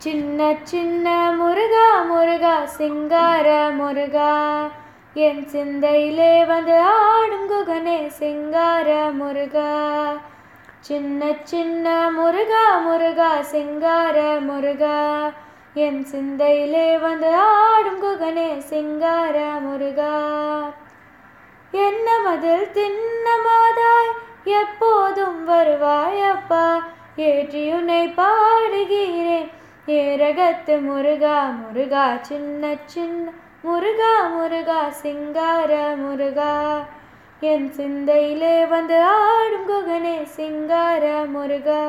சின்ன சின்ன முருகா முருகா சிங்கார முருகா என் சிந்தையிலே வந்து ஆடும் குகனே சிங்கார முருகா சின்ன சின்ன முருகா முருகா சிங்கார முருகா என் சிந்தையிலே வந்து ஆடும் குகனே சிங்கார முருகா என்ன மதில் தின்னமாதாய் எப்போதும் வருவாய் அப்பா ஏற்றியுனை பாடுகிறேன் ஏரகத்து முருகா முருகா சின்ன சின்ன முருகா முருகா சிங்கார முருகா என் சிந்தையிலே வந்து ஆடும் குகனே சிங்கார முருகா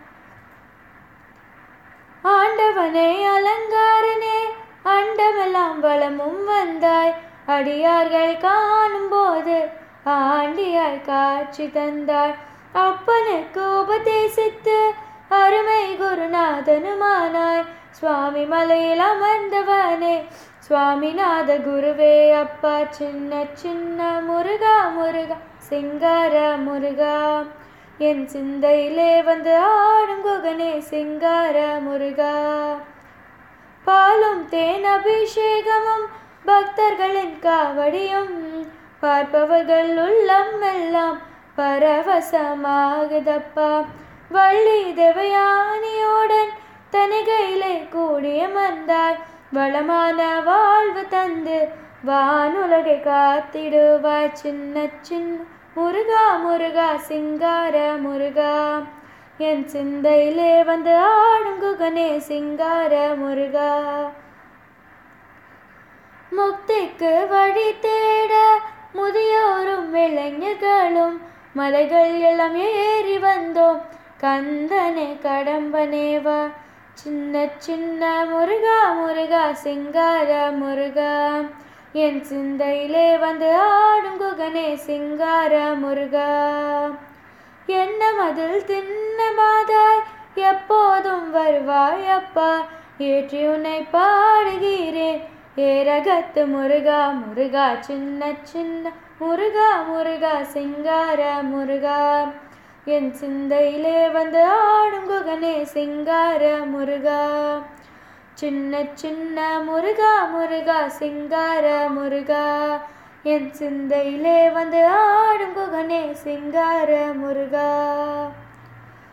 ஆண்டவனே அலங்காரனே அண்டமெல்லாம் வளமும் வந்தாய் அடியார்கள் காணும் போது ஆண்டியாய் காட்சி தந்தாய் அப்பனுக்கு உபதேசித்து அருமை குருநாதனுமானாய் சுவாமி மலையில் அமர்ந்தவனே சுவாமிநாத குருவே அப்பா சின்ன சின்ன முருகா முருகா சிங்கார முருகா என் சிந்தையிலே வந்து ஆடும் குகனே சிங்கார முருகா பாலும் தேன் அபிஷேகமும் பக்தர்களின் காவடியும் பார்ப்பவர்கள் உள்ளம் எல்லாம் பரவசமாகுதப்பா வள்ளி தேவயானியோடன் தனிகையிலே கூடிய மந்தாய் வளமான வாழ்வு தந்து வானுலகை காத்திடுவாய் சின்ன சின்ன முருகா முருகா சிங்கார முருகா என் சிந்தையிலே வந்து ஆடும் குகனே சிங்கார முருகா முக்திக்கு வழி தேட முதியோரும் இளைஞர்களும் மலைகள் எல்லாம் ஏறி வந்தோம் கந்தனே கடம்பனேவா சின்ன சின்ன முருகா முருகா சிங்கார முருகா என் சிந்தையிலே வந்து ஆடும் குகனே சிங்கார முருகா என்ன மதில் தின்னமாதாய் எப்போதும் வருவாய் அப்பா ஏற்றி உன்னை பாடுகிறேன் ஏரகத்து முருகா முருகா சின்ன சின்ன முருகா முருகா சிங்கார முருகா என் சிந்தையிலே வந்து ஆடும் குகனே சிங்கார முருகா சின்ன சின்ன முருகா முருகா சிங்கார முருகா என் சிந்தையிலே வந்து ஆடும் குகனே சிங்கார முருகா